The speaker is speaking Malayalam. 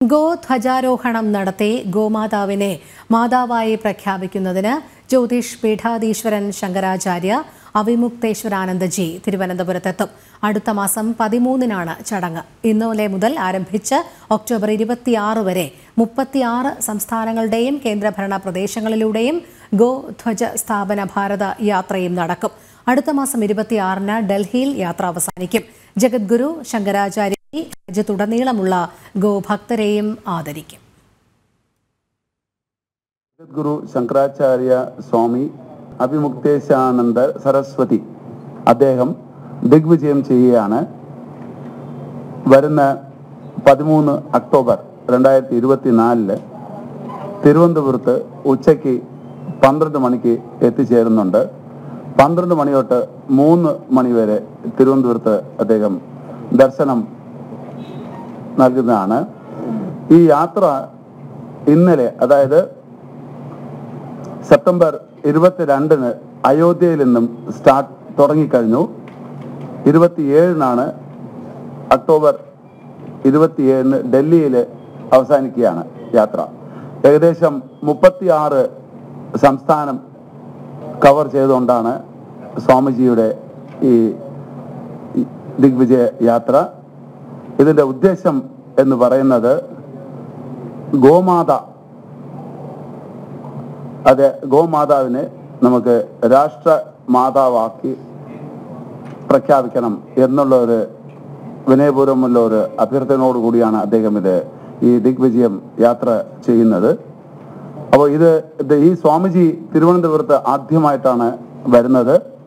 ഗോധ്വജാരോഹണം നടത്തി ഗോമാതാവിനെ മാതാവായി പ്രഖ്യാപിക്കുന്നതിന് ജ്യോതിഷ് പീഠാധീശ്വരൻ ശങ്കരാചാര്യ അവിമുക്തേശ്വരാനന്ദജി തിരുവനന്തപുരത്തെത്തും അടുത്ത മാസം പതിമൂന്നിനാണ് ചടങ്ങ് ഇന്നലെ മുതൽ ആരംഭിച്ച് ഒക്ടോബർ ഇരുപത്തിയാറ് വരെ മുപ്പത്തിയാറ് സംസ്ഥാനങ്ങളുടെയും കേന്ദ്രഭരണ പ്രദേശങ്ങളിലൂടെയും ഗോധ്വജ സ്ഥാപന ഭാരത യാത്രയും നടക്കും അടുത്ത മാസം ഇരുപത്തിയാറിന് ഡൽഹിയിൽ യാത്ര അവസാനിക്കും ജഗദ്ഗുരു ശങ്കരാചാര്യ രാജ്യത്തുടനീളമുള്ള ഗോഭക്തരെയും ആദരിക്കും ജഗദ്ഗുരു ശങ്കരാചാര്യ സ്വാമി അഭിമുക്തേശാനന്ദ സരസ്വതി അദ്ദേഹം ദിഗ്വിജയം ചെയ്യുകയാണ് വരുന്ന പതിമൂന്ന് ഒക്ടോബർ രണ്ടായിരത്തി ഇരുപത്തിനാലില് തിരുവനന്തപുരത്ത് ഉച്ചയ്ക്ക് പന്ത്രണ്ട് മണിക്ക് എത്തിച്ചേരുന്നുണ്ട് പന്ത്രണ്ട് മണി തൊട്ട് മൂന്ന് മണി വരെ തിരുവനന്തപുരത്ത് അദ്ദേഹം ദർശനം നൽകുന്നതാണ് ഈ യാത്ര ഇന്നലെ അതായത് സെപ്റ്റംബർ ഇരുപത്തിരണ്ടിന് അയോധ്യയിൽ നിന്നും സ്റ്റാർട്ട് തുടങ്ങിക്കഴിഞ്ഞു ഇരുപത്തിയേഴിനാണ് ഒക്ടോബർ ഇരുപത്തിയേഴിന് ഡൽഹിയിൽ അവസാനിക്കുകയാണ് യാത്ര ഏകദേശം മുപ്പത്തിയാറ് സംസ്ഥാനം കവർ ചെയ്തുകൊണ്ടാണ് സ്വാമിജിയുടെ ഈ ഈ ദിഗ്വിജയ യാത്ര ഇതിന്റെ ഉദ്ദേശം എന്ന് പറയുന്നത് ഗോമാത അതെ ഗോമാതാവിനെ നമുക്ക് രാഷ്ട്ര മാതാവാക്കി പ്രഖ്യാപിക്കണം എന്നുള്ള ഒരു വിനയപൂർവ്വമുള്ള ഒരു അഭ്യർത്ഥനയോട് കൂടിയാണ് അദ്ദേഹം ഇത് ഈ ദിഗ്വിജയം യാത്ര ചെയ്യുന്നത് അപ്പോൾ ഇത് ഇത് ഈ സ്വാമിജി തിരുവനന്തപുരത്ത് ആദ്യമായിട്ടാണ് വരുന്നത്